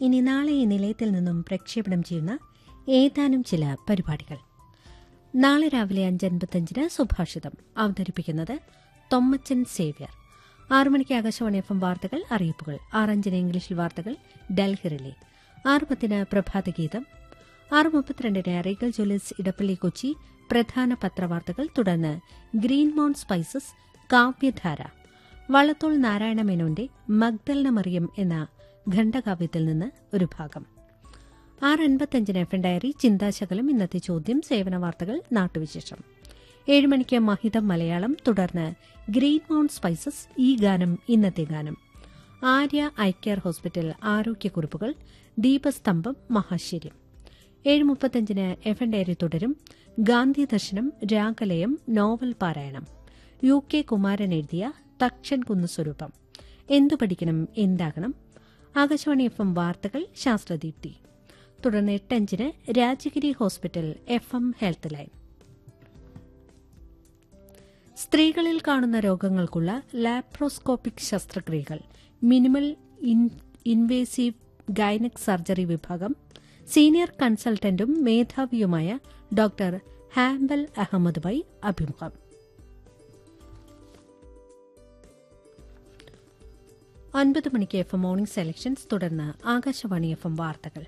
ഇനി നാളെ ഈ നിലയത്തിൽ നിന്നും പ്രക്ഷേപണം ചെയ്യുന്ന ഏതാനും ചില പരിപാടികൾ നാളെ രാവിലെ അഞ്ചൻപത്തഞ്ചിന് സുഭാഷിതം അവതരിപ്പിക്കുന്നത് തൊമ്മച്ചൻ സേവ്യർ ആറു മണിക്ക് ആകാശവാണി എഫ് എം വാർത്തകൾ അറിയിപ്പുകൾ ആറഞ്ചിന് ഇംഗ്ലീഷിൽ വാർത്തകൾ ഡൽഹി റിലേ ആറ് പത്തിന് പ്രഭാതഗീതം ആറ് മുപ്പത്തിരണ്ടിന് റീഗൽ ജ്വല്ലേഴ്സ് ഇടപ്പള്ളി കൊച്ചി പ്രധാന പത്രവാർത്തകൾ തുടർന്ന് ഗ്രീൻ മൗണ്ട് സ്പൈസസ് കാവ്യധാര വള്ളത്തോൾ നാരായണ മേനോന്റെ മഗ്ദൽന മറിയം എന്ന ഖണ്ഡകാവ്യത്തിൽ നിന്ന് ഒരു ഭാഗം ആറ് അൻപത്തഞ്ചിന് എഫ് എൻ ഡയറി ചിന്താശകലം ഇന്നത്തെ ചോദ്യം സേവന വാർത്തകൾ നാട്ടുവിശേഷം ഏഴ് മണിക്ക് മഹിതം മലയാളം തുടർന്ന് ഗ്രീൻ മൗണ്ട് സ്പൈസസ് ഈ ഗാനം ഇന്നത്തെ ഗാനം ആര്യ ഐ കെയർ ഹോസ്പിറ്റൽ ആരോഗ്യക്കുറിപ്പുകൾ ദീപസ്തംഭം മഹാശ്ചര്യം ഏഴ് മുപ്പത്തഞ്ചിന് എഫ് എൻ ഡയറി തുടരും ഗാന്ധി ദർശനം രാഗലയം നോവൽ പാരായണം യു കെ കുമാരൻ എഴുതിയ തക്ഷൻ കുന്നുസ്വരൂപം എന്തു പഠിക്കണം എന്താകണം ആകാശവാണി എഫ് എം വാർത്തകൾ ശാസ്ത്രദീപ്തി തുടർന്ന് എട്ടഞ്ചിന് Rajagiri hospital F M health line സ്ത്രീകളിൽ കാണുന്ന രോഗങ്ങൾക്കുള്ള ലാപ്രോസ്കോപ്പിക് ശസ്ത്രക്രിയകൾ മിനിമൽ ഇൻവേസീവ് ഗൈനക് സർജറി വിഭാഗം സീനിയർ കൺസൾട്ടന്റും മേധാവിയുമായ ഡോക്ടർ ഹാംബൽ അഹമ്മദുമായി അഭിമുഖം ഒൻപത് മണിക്ക് എഫ് എം മോർണിംഗ് സെലക്ഷൻസ് തുടർന്ന് ആകാശവാണി എഫ് എം വാർത്തകൾ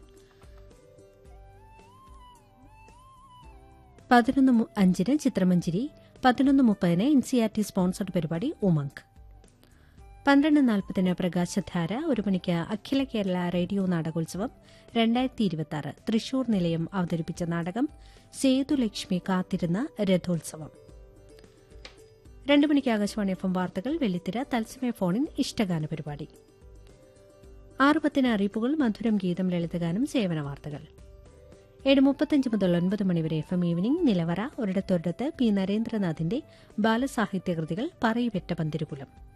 പതിനൊന്ന് അഞ്ചിന് ചിത്രമഞ്ചിരി പതിനൊന്ന് മുപ്പതിന് N C R T sponsored പരിപാടി ഉമങ്ക് പന്ത്രണ്ട് നാൽപ്പതിന് പ്രകാശധാര ഒരു മണിക്ക് അഖില കേരള റേഡിയോ നാടകോത്സവം രണ്ടായിരത്തി ഇരുപത്തി ആറ് തൃശൂർ നിലയം അവതരിപ്പിച്ച നാടകം സേതുലക്ഷ്മി കാത്തിരുന്ന രഥോത്സവം രണ്ടു മണിക്ക് ആകാശവാണി എഫ് എം വാർത്തകൾ വെള്ളിത്തിര തത്സമയ ഫോണിൻ ഇഷ്ടഗാന പരിപാടി ആറ് പത്തിന് അറിയിപ്പുകൾ മധുരം ഗീതം ലളിതഗാനം സേവന വാർത്തകൾ ഏഴ് മുപ്പത്തഞ്ച് മുതൽ ഒൻപത് മണിവരെ എഫ് എം ഈവനിംഗ് നിലവറ ഒരിടത്തൊരിടത്ത് പി നരേന്ദ്രനാഥിന്റെ ബാലസാഹിത്യകൃതികൾ പറയിവെറ്റ പന്തിരുകുലം